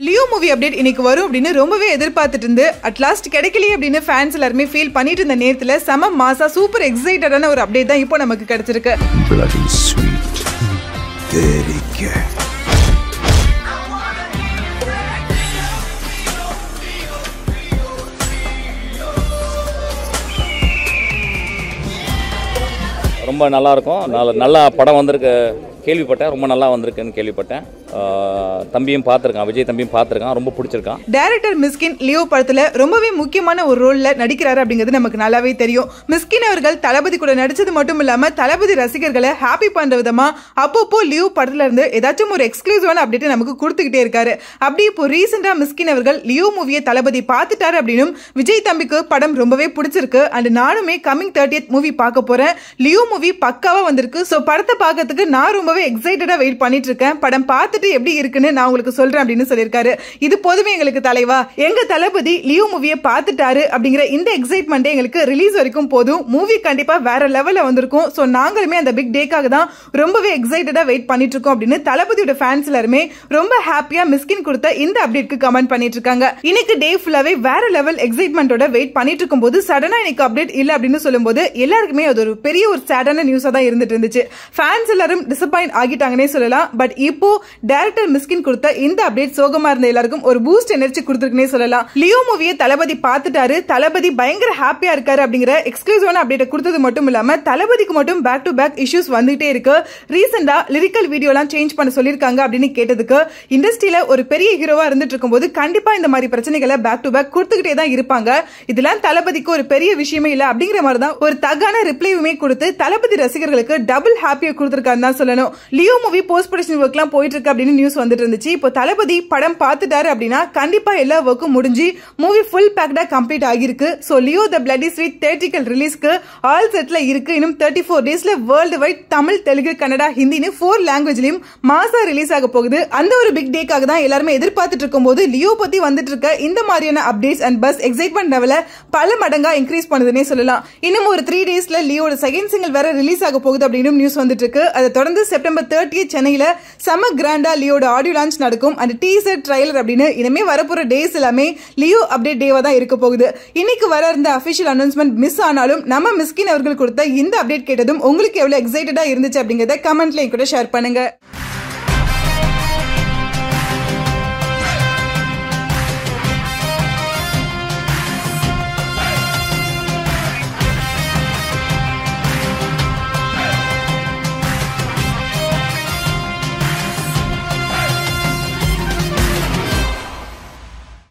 Leo movie update இன்னைக்கு வரும் அப்படின்னு ரொம்பவே எதிர்பார்த்துட்டு இருந்து அட்லாஸ்ட் கிடைக்கலையே அப்படின்னு ஃபேன்ஸ் எல்லாருமே ஃபீல் பண்ணிட்டு இருந்த நேரத்துல செம மாசா சூப்பர் எக்ஸைட்டடான ஒரு அப்டேட் தான் இப்போ நமக்கு கிடைச்சிருக்கு bloody sweet. Delike. ரொம்ப நல்லா இருக்கும் நல்ல நல்லா படம் வந்திருக்கு கேள்விப்பட்டேன் ரொம்ப நல்லா வந்திருக்குன்னு கேள்விப்பட்டேன் ஆஹ் தம்பியும் பார்த்துருக்கான் விஜய் தம்பியும் பார்த்துருக்கான் ரொம்ப பிடிச்சிருக்கான் டைரக்டர் மிஸ்கின் லியோ படத்துல ரொம்பவே முக்கியமான ஒரு ரோல்ல நடிக்கிறாரு அப்படிங்கிறது நமக்கு நல்லாவே தெரியும் மிஸ்கின் அவர்கள் தளபதி கூட நடிச்சது மட்டும் இல்லாம தளபதி ரசிகர்களை ஹாப்பி பண்ற விதமா அப்பப்போ லியோ படத்துல இருந்து ஏதாச்சும் ஒரு எக்ஸ்க்ளூசிவான அப்டேட் நமக்கு கொடுத்துக்கிட்டே இருக்காரு அப்படி இப்போ ரீசெண்டா மிஸ்கின் அவர்கள் லியோ மூவியை தளபதி பார்த்துட்டாரு அப்படின்னும் விஜய் தம்பிக்கு படம் ரொம்பவே பிடிச்சிருக்கு அண்ட் நானுமே கமிங் தேர்ட்டியத் மூவி பார்க்க போறேன் லியோ மூவி பக்காவா வந்திருக்கு ஸோ படத்தை பார்க்கறதுக்கு நான் ரொம்பவே எக்ஸைட்டடா வெயிட் பண்ணிட்டு இருக்கேன் படம் பார்த்துட்டு எப்படி இருக்குன்னு நான் உங்களுக்கு சொல்றேன் அப்படின்னு சொல்லியிருக்காரு இது போதுமே எங்களுக்கு தலைவா எங்க தளபதி லியோ மூவியை பார்த்துட்டாரு அப்படிங்கிற இந்த எக்ஸைட்மெண்ட் எங்களுக்கு ரிலீஸ் வரைக்கும் போதும் மூவி கண்டிப்பா வேற லெவல்ல வந்திருக்கும் ஸோ நாங்களுமே அந்த பிக் டேக்காக தான் ரொம்பவே எக்ஸைட்டடா வெயிட் பண்ணிட்டு இருக்கோம் அப்படின்னு தளபதியோட ஃபேன்ஸ் எல்லாருமே ரொம்ப ஹாப்பியா மிஸ்கின் கொடுத்த இந்த அப்டேட்க்கு கமெண்ட் பண்ணிட்டு இருக்காங்க இன்னைக்கு டே ஃபுல்லாவே வேற லெவல் எக்ஸைட்மெண்டோட வெயிட் பண்ணிட்டு இருக்கும்போது சடனா இன்னைக்கு அப்டேட் இல்ல அப்படின்னு சொல்லும்போது எல்லாருக்குமே அது ஒரு பெரிய ஒரு சேடான நியூஸா தான் இருந்துட்டு இருந்துச்சு ஃபேன்ஸ் எல்லாரும் டிசப்பாயிண்ட் ஆகிட்டாங்கன்னே சொல்லலாம் பட் இப்போ டைரக்டர் மிஸ்கின் கொடுத்த இந்த அப்டேட் சோகமா இருந்த எல்லாருக்கும் ஒரு பூஸ்ட் எனர்ஜி கொடுத்துருக்குனே சொல்லலாம் லியோ மூவியை தளபதி பார்த்துட்டாரு தளபதி பயங்கர ஹாப்பியா இருக்காரு அப்படிங்கிற எக்ஸ்க்ளூசிவான அப்டேட் கொடுத்தது மட்டும் இல்லாம தளபதிக்கு மட்டும் பேக் டு பேக் இஷ்யூஸ் வந்துட்டே இருக்கு ரீசெண்டா லிரிக்கல் வீடியோலாம் சேஞ்ச் பண்ண சொல்லியிருக்காங்க அப்படின்னு கேட்டதுக்கு இண்டஸ்ட்ரியில ஒரு பெரிய ஹீரோவா இருந்துட்டு இருக்கும்போது கண்டிப்பா இந்த மாதிரி பிரச்சனைகளை பேக் டு பேக் கொடுத்துக்கிட்டே தான் இருப்பாங்க இதெல்லாம் தளபதிக்கு ஒரு பெரிய விஷயமே இல்ல அப்படிங்கிற மாதிரி தான் ஒரு தகான ரிப்ளைவுமே கொடுத்து தளபதி ரசிகர்களுக்கு டபுள் ஹாப்பியா கொடுத்துருக்காருன்னு தான் சொல்லணும் லியோ மூவி போஸ்ட் ப்ரொடக்ஷன் ஒர்க்லாம் போயிட்டு இருக்கு அப்படின்னு நியூஸ் வந்துட்டு இருந்துச்சு இப்போ தளபதி படம் பார்த்துட்டாரு அப்படின்னா கண்டிப்பா எல்லா ஒர்க்கும் முடிஞ்சு மூவி ஃபுல் பேக்டா கம்ப்ளீட் ஆகிருக்கு so Leo the bloody sweet தேர்ட்டிக்கல் ரிலீஸ்க்கு ஆல் செட்ல இருக்கு இன்னும் தேர்ட்டி ஃபோர் டேஸ்ல வேர்ல்டு வைட் தமிழ் தெலுங்கு கன்னடா ஹிந்தின்னு ஃபோர் லாங்குவேஜ்லயும் மாசா ரிலீஸ் ஆக போகுது அந்த ஒரு பிக் டேக்காக தான் எல்லாருமே எதிர்பார்த்துட்டு இருக்கும்போது லியோ பத்தி வந்துட்டு இருக்க இந்த மாதிரியான அப்டேட்ஸ் அண்ட் பஸ் எக்ஸைட்மெண்ட் லெவல பல மடங்கா இன்க்ரீஸ் பண்ணுதுன்னே சொல்லலாம் இன்னும் ஒரு த்ரீ டேஸ்ல லியோட செகண்ட் சிங்கிள் வேற ரிலீஸ் ஆக போகுது அப்படின்னு நியூஸ் வந்துட்டு இருக்கு அதை தொடர்ந்து செப்டம்பர் தேர்ட்டி சென்னையில செம கிராண்டா லியோட ஆடியோ லான்ச் நடக்கும் அண்ட் டீசர் ட்ரைலர் அப்படின்னு இனிமே வரப்போற டேஸ் எல்லாமே லியோ அப்டேட் டேவா தான் இருக்க போகுது இன்னைக்கு வர இருந்த அபிஷியல் அனௌன்ஸ்மெண்ட் மிஸ் ஆனாலும் நம்ம மிஸ்கின் அவர்கள் கொடுத்த இந்த அப்டேட் கேட்டதும் உங்களுக்கு எவ்வளவு எக்ஸைட்டடா இருந்துச்சு அப்படிங்கறத கமெண்ட்ல என் கூட ஷேர் பண்ணுங்க